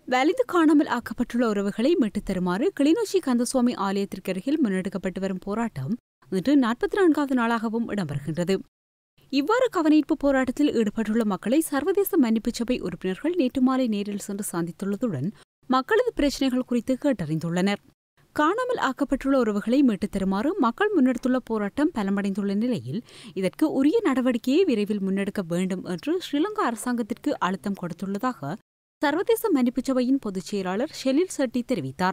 வலிந்து காணாமல் ஆக்கப்பட்டுள்ள உறவுகளை மீட்டுத் தருமாறு கிளிநொச்சி கந்தசுவாமி ஆலயத்திற்கு அருகில் முன்னெடுக்கப்பட்டு வரும் போராட்டம் இன்று நாற்பத்தி நான்காவது நாளாகவும் இடம்பெறுகின்றது இவ்வாறு கவனீர்ப்பு போராட்டத்தில் ஈடுபட்டுள்ள மக்களை சர்வதேச மன்னிப்புச் சபை உறுப்பினர்கள் நேற்று மாலை நேரில் சென்று சந்தித்துள்ளதுடன் மக்களது பிரச்சினைகள் குறித்து கேட்டறிந்துள்ளனர் காணாமல் ஆக்கப்பட்டுள்ள உறவுகளை மீட்டுத் தருமாறு மக்கள் முன்னெடுத்துள்ள போராட்டம் பலமடைந்துள்ள நிலையில் இதற்கு உரிய நடவடிக்கையை விரைவில் முன்னெடுக்க வேண்டும் என்று ஸ்ரீலங்கா அரசாங்கத்திற்கு அழுத்தம் கொடுத்துள்ளதாக சர்வதேச மன்னிப்புச் சபையின் பொதுச் செயலாளர் ஷெலில் செட்டி தெரிவித்தார்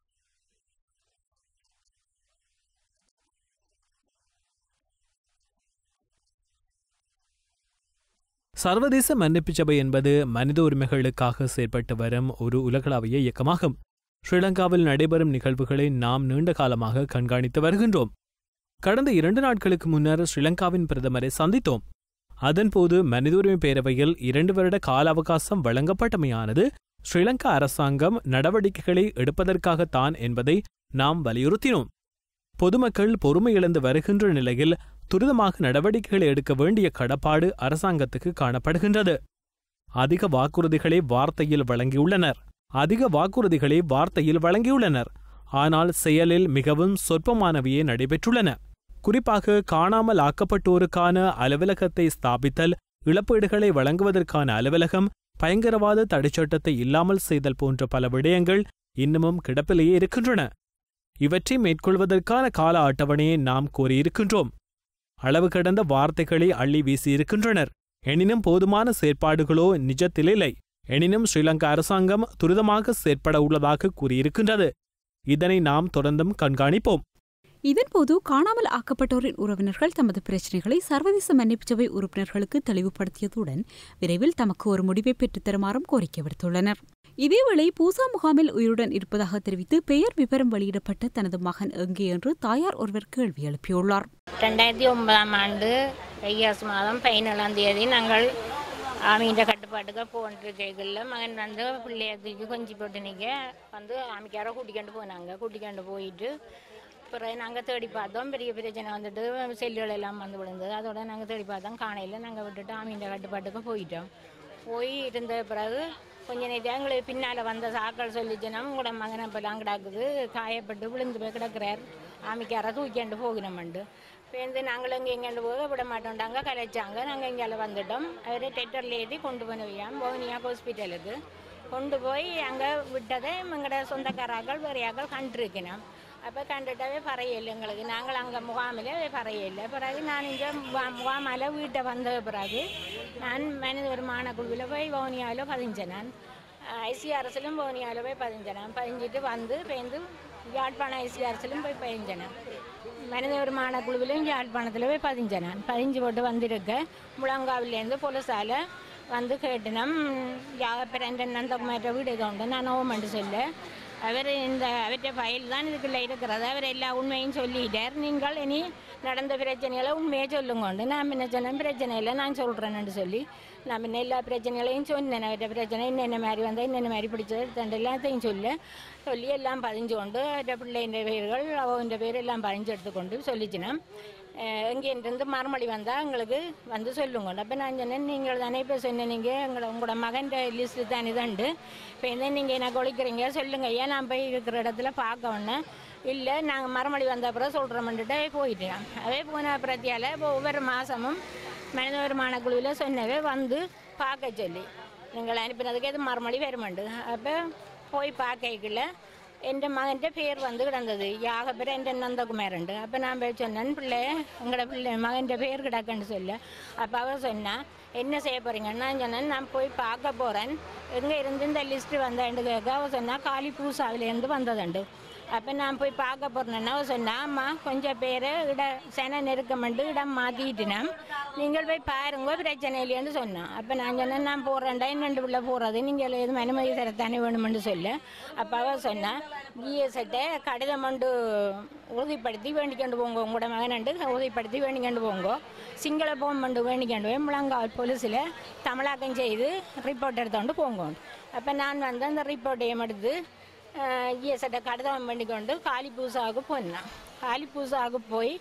சர்வதேச மன்னிப்பு சபை என்பது மனித உரிமைகளுக்காக செயற்பட்டு வரும் ஒரு உலகளாவிய இயக்கமாகும் ஸ்ரீலங்காவில் நடைபெறும் நிகழ்வுகளை நாம் நீண்ட காலமாக கண்காணித்து வருகின்றோம் கடந்த இரண்டு நாட்களுக்கு முன்னர் ஸ்ரீலங்காவின் பிரதமரை சந்தித்தோம் அதன்போது மனித உரிமை பேரவையில் இரண்டு வருட கால அவகாசம் வழங்கப்பட்டமையானது ஸ்ரீலங்கா அரசாங்கம் நடவடிக்கைகளை எடுப்பதற்காகத்தான் என்பதை நாம் வலியுறுத்தினோம் பொதுமக்கள் பொறுமை இழந்து வருகின்ற நிலையில் துரிதமாக நடவடிக்கைகளை எடுக்க வேண்டிய கடப்பாடு அரசாங்கத்துக்கு காணப்படுகின்றது அதிக வாக்குறுதிகளை வார்த்தையில் வழங்கியுள்ளனர் அதிக வாக்குறுதிகளை வார்த்தையில் வழங்கியுள்ளனர் ஆனால் செயலில் மிகவும் சொற்பமானவையே நடைபெற்றுள்ளன குறிப்பாக காணாமல் ஆக்கப்பட்டோருக்கான அலுவலகத்தை ஸ்தாபித்தல் இழப்பீடுகளை வழங்குவதற்கான அலுவலகம் பயங்கரவாத தடைச்சட்டத்தை இல்லாமல் செய்தல் போன்ற பல விடயங்கள் இன்னமும் கிடப்பிலேயே இருக்கின்றன இவற்றை மேற்கொள்வதற்கான கால அட்டவணையை நாம் கோரியிருக்கின்றோம் அளவு கடந்த வார்த்தைகளை அள்ளி வீசியிருக்கின்றனர் எனினும் போதுமான செயற்பாடுகளோ நிஜத்தில் இல்லை எனினும் ஸ்ரீலங்கா அரசாங்கம் துரிதமாக செயற்பட உள்ளதாக கூறியிருக்கின்றது இதனை நாம் தொடர்ந்தும் கண்காணிப்போம் இதன்போது காணாமல் ஆக்கப்பட்டோரின் உறவினர்கள் தமது பிரச்சினைகளை சர்வதேச மன்னிப்புச் சபை உறுப்பினர்களுக்கு தெளிவுபடுத்தியதுடன் விரைவில் தமக்கு ஒரு முடிவை பெற்றுத் தருமாறும் கோரிக்கை விடுத்துள்ளனர் இதேவேளை பூசா முகாமில் உயிருடன் இருப்பதாக தெரிவித்து பெயர் விவரம் வெளியிடப்பட்ட தனது மகன் எங்கே என்று தாயார் ஒருவர் கேள்வி எழுப்பியுள்ளார் ரெண்டாயிரத்தி ஒன்பதாம் ஆண்டு வைகாசி மாதம் பதினேழாம் தேதி நாங்கள் ஆமியின் கட்டுப்பாட்டுக்கு போன்றிருக்கைகளில் மகன் வந்து பிள்ளைய தூக்கி கொஞ்சி போட்டு நிற்க வந்து ஆமிக்கார கூட்டிக்கொண்டு போனாங்க கூட்டிக்கொண்டு போயிட்டு பிறகு நாங்கள் தேடி பார்த்தோம் பெரிய பிரச்சனை வந்துட்டு செல்லுகள் எல்லாம் வந்து விழுந்தது அதோட நாங்கள் தேடி பார்த்தோம் காணையில் நாங்கள் விட்டுட்டு ஆமியின் கட்டுப்பாட்டுக்கு போயிட்டோம் போய் இருந்த பிறகு கொஞ்ச நேரம் எங்களுக்கு பின்னால் வந்த சாக்கள் சொல்லிச்சுன்னா உங்களோட மகனை இப்போலாம் கிடக்குது காயப்பட்டு விழுந்து போய் கிடக்கிறார் ஆமிக்கார தூக்கிண்டு போகினோம்ண்டு பேருந்து நாங்கள் இங்கே எங்கேண்டு போக விட மாட்டோம்டாங்க கலைச்சாங்க நாங்கள் இங்கே வந்துட்டோம் அவர் டெட்டரில் ஏற்றி கொண்டு போனவையாம் போனியா ஹாஸ்பிட்டலுக்கு கொண்டு போய் அங்கே விட்டதை எங்களோட சொந்தக்காராக்கள் வேறையாக்கள் கண்டிருக்கணும் அப்போ கண்டுட்டாவே பறையில்லை எங்களுக்கு நாங்கள் அங்கே முகாமில் பறையில்லை பிறகு நான் இங்கே முகாமால் வீட்டை வந்த பிறகு நான் மனித வருமான குழுவில் போய் வவுனியாவில் பதிஞ்சேன் நான் ஐசிஆர்எஸ்லும் வவுனியாவில் போய் பதிஞ்சேன் நான் பதிஞ்சிட்டு வந்து பேருந்து யாழ்ப்பாணம் ஐசிஆர்எஸ்லும் போய் பதிஞ்சேன் மனித வருமான குழுவிலும் யாழ்ப்பாணத்தில் போய் பதிஞ்சேன் நான் பதிஞ்சு போட்டு வந்திருக்கேன் முழங்காவிலேருந்து போலீஸால் வந்து கேட்டினம் யாகப்பிரண்ட நந்தகுமார வீடு இது உண்டு நான் ஓமண்டு சொல்ல அவர் இந்த அவற்றை ஃபைல் தான் இதுக்குள்ளே இருக்கிறது அவர் எல்லா உண்மையும் சொல்லிட்டார் நீங்கள் இனி நடந்த பிரச்சனைகளை உண்மையை சொல்லுங்கொண்டு நான் என்ன சொன்னேன் பிரச்சனை இல்லை நான் சொல்கிறேன்னு சொல்லி நான் பின்ன எல்லா பிரச்சனைகளையும் சொன்னேன் அவற்றை பிரச்சனை என்னென்ன மாதிரி வந்தால் என்னென்ன மாதிரி பிடிச்சது தண்டு எல்லாத்தையும் சொல்ல சொல்லி எல்லாம் பதிஞ்சு கொண்டு அவற்றை பிள்ளையின் பேர்கள் அவன் பேர் எல்லாம் பதிஞ்சு எடுத்துக்கொண்டு சொல்லிச்சுனா எங்கேருந்து மறுமொழி வந்தால் எங்களுக்கு வந்து சொல்லுங்க அப்போ நான் சொன்னேன் நீங்கள் தானே இப்போ சொன்னீங்க எங்களை உங்களோட மகன் லிஸ்ட்டு தானே தண்டு இப்போ என்ன நீங்கள் எனக்கு ஒழிக்கிறீங்க சொல்லுங்க ஏன் நான் போய் இருக்கிற இடத்துல பார்க்க ஒன்று இல்லை நாங்கள் மறுமொழி வந்த அப்புறம் சொல்கிறோம்ன்ட்டு போயிட்டேன் அதே போன பிரத்தியால் இப்போ ஒவ்வொரு மாதமும் மனித வருமான குழுவில் சொன்னவே வந்து பார்க்க சொல்லி நீங்கள் அனுப்பினதுக்கு எது மறுமொழி வருமாண்டு அப்போ போய் பார்க்கல എൻ്റെ മകൻ്റെ പേര് വന്ന് കിടന്നത് യാഗപുരം എൻ്റെ നന്ദകുമാരുണ്ട് അപ്പം ഞാൻ പോയി சொன்னேன் பிள்ளை உங்களோட பிள்ளை மகൻ്റെ பேர் கிடக்குன்னு சொல்ல அப்போ அவர் சொன்னா என்ன செய்ய போறீங்கன்னு நான் சொன்னேன் நான் போய் பார்க்க போகிறேன் எங்கே இருந்து இந்த லிஸ்ட்டு வந்தேன்னு கேட்க அவள் சொன்னா காளி பூசாவிலேருந்து வந்ததுண்டு அப்போ நான் போய் பார்க்க போகிறேன்னா அவள் சொன்னா அம்மா கொஞ்சம் பேர் இட சென நெருக்கமெண்டு இடம் மாற்றிட்டுனா நீங்கள் போய் பாருங்க பிரச்சனை இல்லைன்னு சொன்னான் அப்போ நான் சொன்னேன் நான் போகிறேன்டா என்னண்டு பிள்ளை போகிறது நீங்கள் எதுவும் அனுமதி தரத்தானே வேணுமென்று சொல்ல அப்போ அவள் சொன்னா ஜிஎஸ்கிட்ட கடிதம் கொண்டு உறுதிப்படுத்தி வேண்டிக்கொண்டு போங்க உங்களோட மகனண்டு உறுதிப்படுத்தி வேண்டிக்கொண்டு போங்க சிங்கள போம்பண்டு வேண்டிக்கொண்டு போய் முழங்கால் போலீஸில் தமிழாக்கம் செய்து ரிப்போர்ட் எடுத்துകൊണ്ട് போங்க அப்போ நான் வந்து அந்த ரிப்போர்ட்டையும் எடுத்து ஜிஎஸ்கிட்ட கடிதம் பண்ணிக்கொண்டு காளி பூசாவுக்கு போனேன் காளி பூசாவுக்கு போய்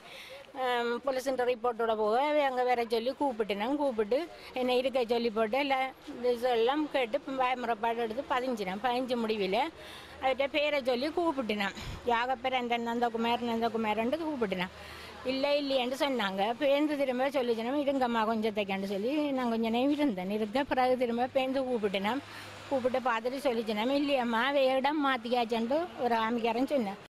போலீஸுன்ற ரிப்போர்ட்டோட போக அங்கே வேற சொல்லி கூப்பிட்டுனேன் கூப்பிட்டு என்னை இருக்க சொல்லி போட்டு எல்லாம் இது எல்லாம் கேட்டு பயமுறைப்பாடு எடுத்து பதிஞ்சினேன் பதிஞ்சு முடிவில் அவர்கிட்ட பேரை சொல்லி கூப்பிட்டுனேன் யாகப்பேர் அந்த நந்தகுமார் நந்தகுமார்ன்ட்டு கூப்பிட்டுனேன் இல்லை இல்லையேன்னு சொன்னாங்க பேருந்து திரும்ப சொல்லிச்சினோம் இருங்கம்மா கொஞ்சத்தைக்காண்டு சொல்லி நான் கொஞ்ச நேரம் இருந்தேன் இருக்க பிறகு திரும்ப பேருந்து கூப்பிட்டுனேன் கூப்பிட்டு பார்த்துட்டு சொல்லிச்சினோம் இல்லையம்மா இடம் மாற்றிக்காச்சன்ட்டு ஒரு ஆமிக்காரன் சொன்னேன்